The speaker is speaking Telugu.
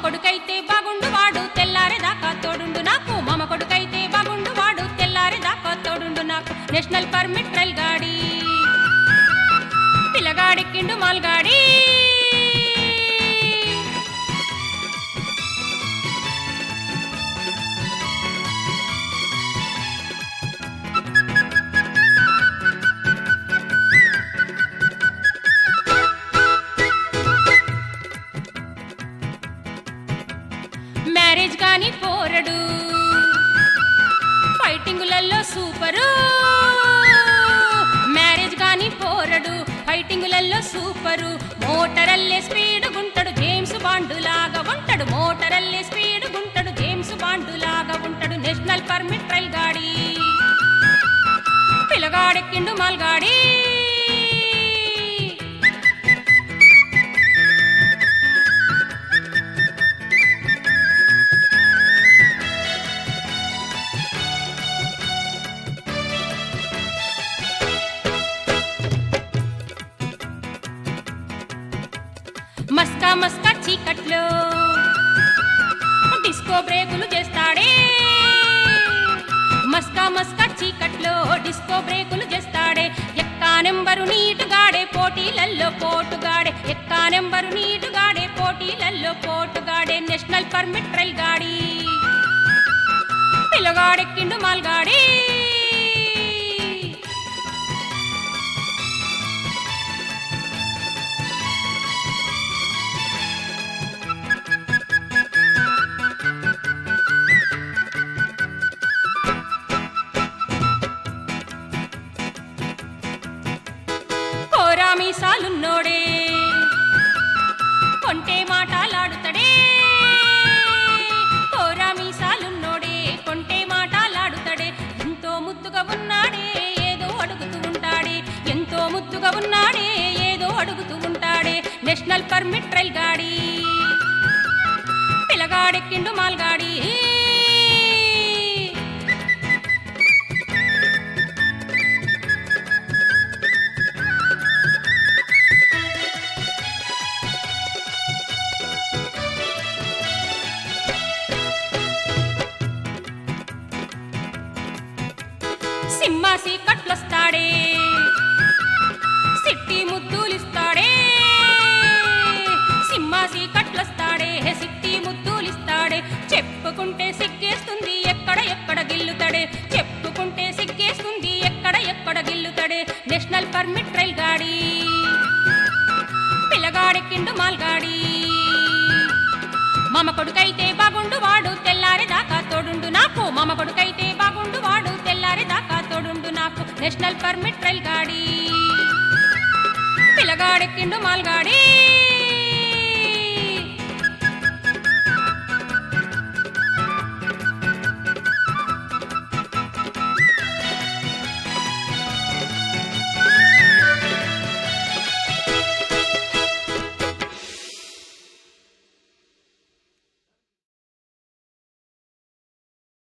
కొడుకైతే బాగుండు వాడు తెల్లారే దాకా తోడుండు నాకు మామ కొడుకైతే బాగుండు వాడు తెల్లారే దాకా తోడుండు నాకు నేషనల్ పర్మిట్ రైల్ గాడి పిల్లగాడెక్కిండు మాల్గాడి మ్యారేజ్ గాని పోరడు ఫైటింగులలో సూపరు మ్యారేజ్ గాని పోరడు ఫైటింగులలో సూపరు మోటరల్లే స్పీడ్ గుంటడు జేమ్స్ బాండు లాగా ఉంటాడు మోటరల్లే స్పీడ్ గుంటడు జేమ్స్ బాండు లాగా ఉంటాడు నేషనల్ పర్మిట్ రైల్ గాడి పిల్లగాడెక్కిండు మాల్గాడి మస్కా మస్కా చీకట్లో డిస్కో బ్రేకులు చేస్తాడే మస్కా మస్కా చీకట్లో డిస్కో బ్రేకులు చేస్తాడే ఎక్కా నెంబరు నీటుగాడే పోటీలల్లో పోటుగాడే ఎక్కా నెంబరు నీటుగాడే పోటీలల్లో పోటుగాడే నేషనల్ పర్మిట్ రైల్ గాడి పిల్లగాడెక్కిండు మాల్గాడి కోరా మీసాలున్నోడే కొంటే మాటలాడుతడే కోరా మీసాలున్నోడే కొంటే మాటలాడుతడే ఎంతో ముద్దుగా ఉన్నాడే ఏదో అడుగుతూ ఉంటాడే ఎంతో ముద్దుగా ఉన్నాడే ఏదో అడుగుతూ ఉంటాడే నేషనల్ పర్మిట్ రైల్ గాడి పిల్లగాడెక్కిండు మాల్గాడి సింహాసి కట్లొస్తాడే సిట్టి ముద్దులిస్తాడే సింహాసి కట్లొస్తాడే సిట్టి ముద్దులిస్తాడే చెప్పుకుంటే సిగ్గేస్తుంది ఎక్కడ ఎక్కడ గిల్లుతాడే చెప్పుకుంటే సిగ్గేస్తుంది ఎక్కడ ఎక్కడ గిల్లుతాడే నేషనల్ పర్మిట్ రైల్ గాడి పిల్లగాడెక్కిండు మాల్గాడి మామ కొడుకైతే బాగుండు వాడు తెల్లారి దాకా తోడుండు నాకు మామ కొడుకైతే బాగుండు వాడు తెల్లారి దాకా తోడుండు నాకు నేషనల్ పర్మిట్ రైల్ గాడి పిల్లగాడెక్కిండు మాల్గాడి